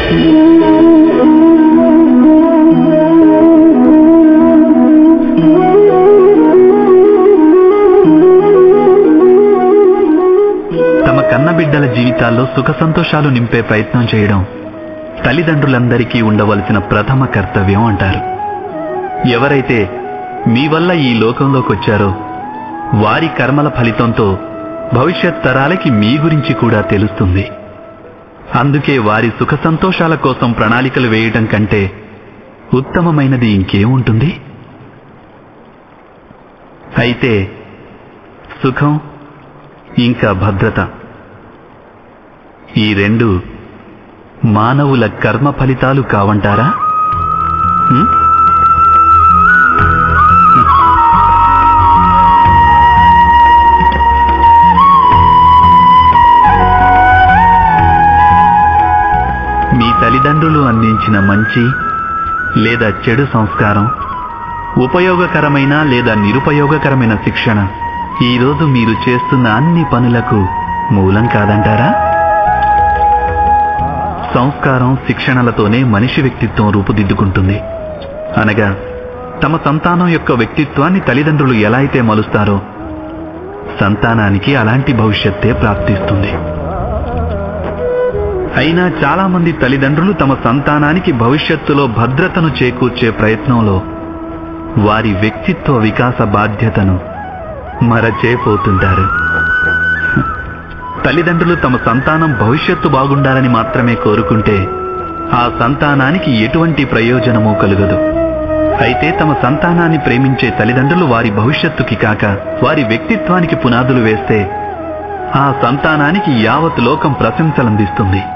తమ కన్నబిడ్డల జీవితాల్లో సుఖ సంతోషాలు నింపే ప్రయత్నం చేయడం తల్లిదండ్రులందరికీ ఉండవలసిన ప్రథమ కర్తవ్యం అంటారు ఎవరైతే మీ వల్ల ఈ లోకంలోకి వచ్చారో వారి కర్మల ఫలితంతో భవిష్యత్ తరాలకి మీ గురించి కూడా తెలుస్తుంది అందుకే వారి సుఖ సంతోషాల కోసం ప్రణాళికలు వేయటం కంటే ఉత్తమమైనది ఇంకేముంటుంది అయితే సుఖం ఇంకా భద్రత ఈ రెండు మానవుల కర్మ ఫలితాలు కావంటారా హ్మ్? మీ తల్లిదండ్రులు అందించిన మంచి లేదా చెడు సంస్కారం ఉపయోగకరమైన లేదా నిరుపయోగకరమైన శిక్షణ ఈరోజు మీరు చేస్తున్న అన్ని పనులకు మూలం కాదంటారా సంస్కారం శిక్షణలతోనే మనిషి వ్యక్తిత్వం రూపుదిద్దుకుంటుంది అనగా తమ సంతానం యొక్క వ్యక్తిత్వాన్ని తల్లిదండ్రులు ఎలా అయితే మలుస్తారో సంతానానికి అలాంటి భవిష్యత్తే ప్రాప్తిస్తుంది అయినా చాలా మంది తల్లిదండ్రులు తమ సంతానానికి భవిష్యత్తులో భద్రతను చేకూర్చే ప్రయత్నంలో వారి వ్యక్తిత్వ వికాస బాధ్యతను మరచేపోతుంటారు తల్లిదండ్రులు తమ సంతానం భవిష్యత్తు బాగుండాలని మాత్రమే కోరుకుంటే ఆ సంతానానికి ఎటువంటి ప్రయోజనమూ కలుగదు అయితే తమ సంతానాన్ని ప్రేమించే తల్లిదండ్రులు వారి భవిష్యత్తుకి కాక వారి వ్యక్తిత్వానికి పునాదులు వేస్తే ఆ సంతానానికి యావత్ లోకం ప్రశంసలందిస్తుంది